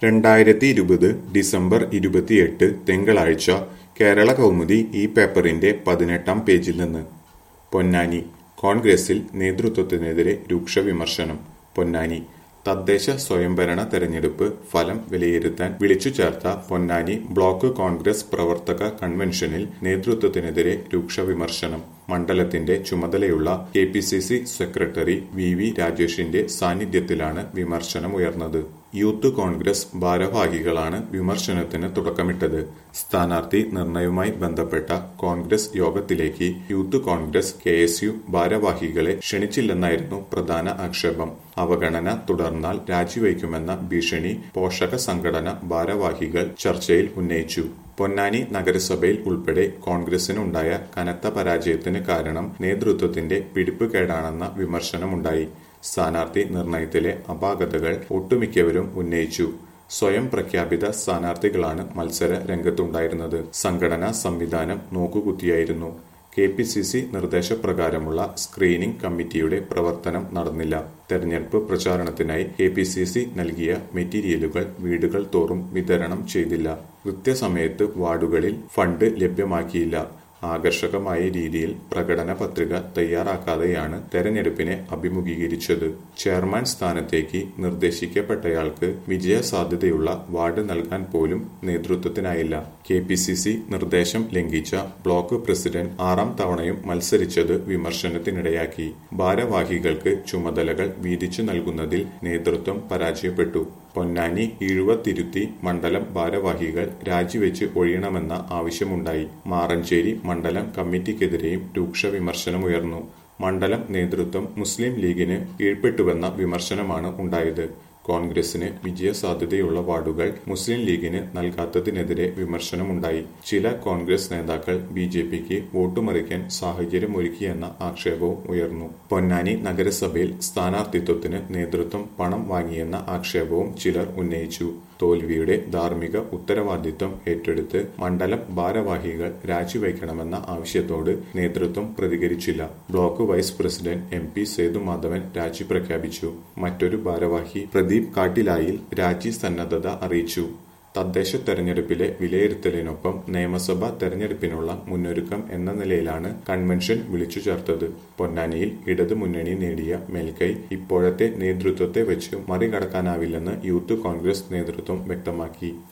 രണ്ടായിരത്തി ഇരുപത് ഡിസംബർ ഇരുപത്തിയെട്ട് തിങ്കളാഴ്ച കേരള കൗമുദി ഈ പേപ്പറിന്റെ പതിനെട്ടാം പേജിൽ നിന്ന് പൊന്നാനി കോൺഗ്രസിൽ നേതൃത്വത്തിനെതിരെ രൂക്ഷ വിമർശനം പൊന്നാനി തദ്ദേശ സ്വയംഭരണ തെരഞ്ഞെടുപ്പ് ഫലം വിലയിരുത്താൻ വിളിച്ചു ചേർത്ത പൊന്നാനി ബ്ലോക്ക് കോൺഗ്രസ് പ്രവർത്തക കൺവെൻഷനിൽ നേതൃത്വത്തിനെതിരെ രൂക്ഷ വിമർശനം മണ്ഡലത്തിന്റെ ചുമതലയുള്ള K P C C secretary V V രാജേഷിന്റെ സാന്നിധ്യത്തിലാണ് വിമർശനമുയർന്നത് യൂത്ത് കോൺഗ്രസ് ഭാരവാഹികളാണ് വിമർശനത്തിന് തുടക്കമിട്ടത് സ്ഥാനാർത്ഥി നിർണയവുമായി ബന്ധപ്പെട്ട കോൺഗ്രസ് യോഗത്തിലേക്ക് youth Congress K S U ഭാരവാഹികളെ ക്ഷണിച്ചില്ലെന്നായിരുന്നു പ്രധാന ആക്ഷേപം അവഗണന തുടർന്നാൽ രാജിവയ്ക്കുമെന്ന ഭീഷണി പോഷക സംഘടന ഭാരവാഹികൾ ചർച്ചയിൽ ഉന്നയിച്ചു പൊന്നാനി നഗരസഭയിൽ ഉൾപ്പെടെ കോൺഗ്രസിനുണ്ടായ കനത്ത പരാജയത്തിന് കാരണം നേതൃത്വത്തിന്റെ പിടിപ്പുകേടാണെന്ന വിമർശനമുണ്ടായി സ്ഥാനാർത്ഥി നിർണയത്തിലെ അപാകതകൾ ഒട്ടുമിക്കവരും ഉന്നയിച്ചു സ്വയം പ്രഖ്യാപിത സ്ഥാനാർത്ഥികളാണ് മത്സര രംഗത്തുണ്ടായിരുന്നത് സംഘടനാ സംവിധാനം നോക്കുകുത്തിയായിരുന്നു കെ പി സി സി നിർദ്ദേശപ്രകാരമുള്ള സ്ക്രീനിംഗ് കമ്മിറ്റിയുടെ പ്രവർത്തനം നടന്നില്ല തെരഞ്ഞെടുപ്പ് പ്രചാരണത്തിനായി കെ പി സി സി നൽകിയ മെറ്റീരിയലുകൾ വീടുകൾ തോറും വിതരണം ചെയ്തില്ല കൃത്യസമയത്ത് വാർഡുകളിൽ ഫണ്ട് ലഭ്യമാക്കിയില്ല ആകർഷകമായ രീതിയിൽ പ്രകടന പത്രിക തയ്യാറാക്കാതെയാണ് തെരഞ്ഞെടുപ്പിനെ അഭിമുഖീകരിച്ചത് ചെയർമാൻ സ്ഥാനത്തേക്ക് നിർദ്ദേശിക്കപ്പെട്ടയാൾക്ക് വിജയ സാധ്യതയുള്ള വാർഡ് നൽകാൻ പോലും നേതൃത്വത്തിനായില്ല കെ പി സി സി നിർദ്ദേശം ലംഘിച്ച ബ്ലോക്ക് പ്രസിഡന്റ് ആറാം തവണയും മത്സരിച്ചത് വിമർശനത്തിനിടയാക്കി ഭാരവാഹികൾക്ക് ചുമതലകൾ വീതിച്ചു നൽകുന്നതിൽ നേതൃത്വം പരാജയപ്പെട്ടു പൊന്നാനി ഈഴുവത്തിരുത്തി മണ്ഡലം ഭാരവാഹികൾ രാജിവെച്ച് ഒഴിയണമെന്ന ആവശ്യമുണ്ടായി മാറഞ്ചേരി മണ്ഡലം കമ്മിറ്റിക്കെതിരെയും രൂക്ഷ വിമർശനമുയർന്നു മണ്ഡലം നേതൃത്വം മുസ്ലിം ലീഗിന് കീഴ്പ്പെട്ടുവെന്ന വിമർശനമാണ് ഉണ്ടായത് കോൺഗ്രസിന് വിജയസാധ്യതയുള്ള വാർഡുകൾ മുസ്ലിം ലീഗിന് നൽകാത്തതിനെതിരെ വിമർശനമുണ്ടായി ചില കോൺഗ്രസ് നേതാക്കൾ ബി ജെ പിക്ക് വോട്ടുമറിക്കാൻ സാഹചര്യമൊരുക്കിയെന്ന ആക്ഷേപവും ഉയർന്നു പൊന്നാനി നഗരസഭയിൽ സ്ഥാനാർത്ഥിത്വത്തിന് നേതൃത്വം പണം വാങ്ങിയെന്ന ആക്ഷേപവും ചിലർ ഉന്നയിച്ചു തോൽവിയുടെ ധാർമ്മിക ഉത്തരവാദിത്വം ഏറ്റെടുത്ത് മണ്ഡലം ഭാരവാഹികൾ രാജിവയ്ക്കണമെന്ന ആവശ്യത്തോട് നേതൃത്വം പ്രതികരിച്ചില്ല block vice president M P Sethumadhavan രാജി പ്രഖ്യാപിച്ചു മറ്റൊരു ഭാരവാഹി പ്രദീപ് കാട്ടിലായിൽ രാജി സന്നദ്ധത അറിയിച്ചു തദ്ദേശ തെരഞ്ഞെടുപ്പിലെ വിലയിരുത്തലിനൊപ്പം നിയമസഭാ തെരഞ്ഞെടുപ്പിനുള്ള മുന്നൊരുക്കം എന്ന നിലയിലാണ് കൺവെൻഷൻ വിളിച്ചു ചേർത്തത് പൊന്നാനിയിൽ ഇടതു മുന്നണി നേടിയ മേൽക്കൈ ഇപ്പോഴത്തെ നേതൃത്വത്തെ വെച്ച് മറികടക്കാനാവില്ലെന്ന് യൂത്ത് കോൺഗ്രസ് നേതൃത്വം വ്യക്തമാക്കി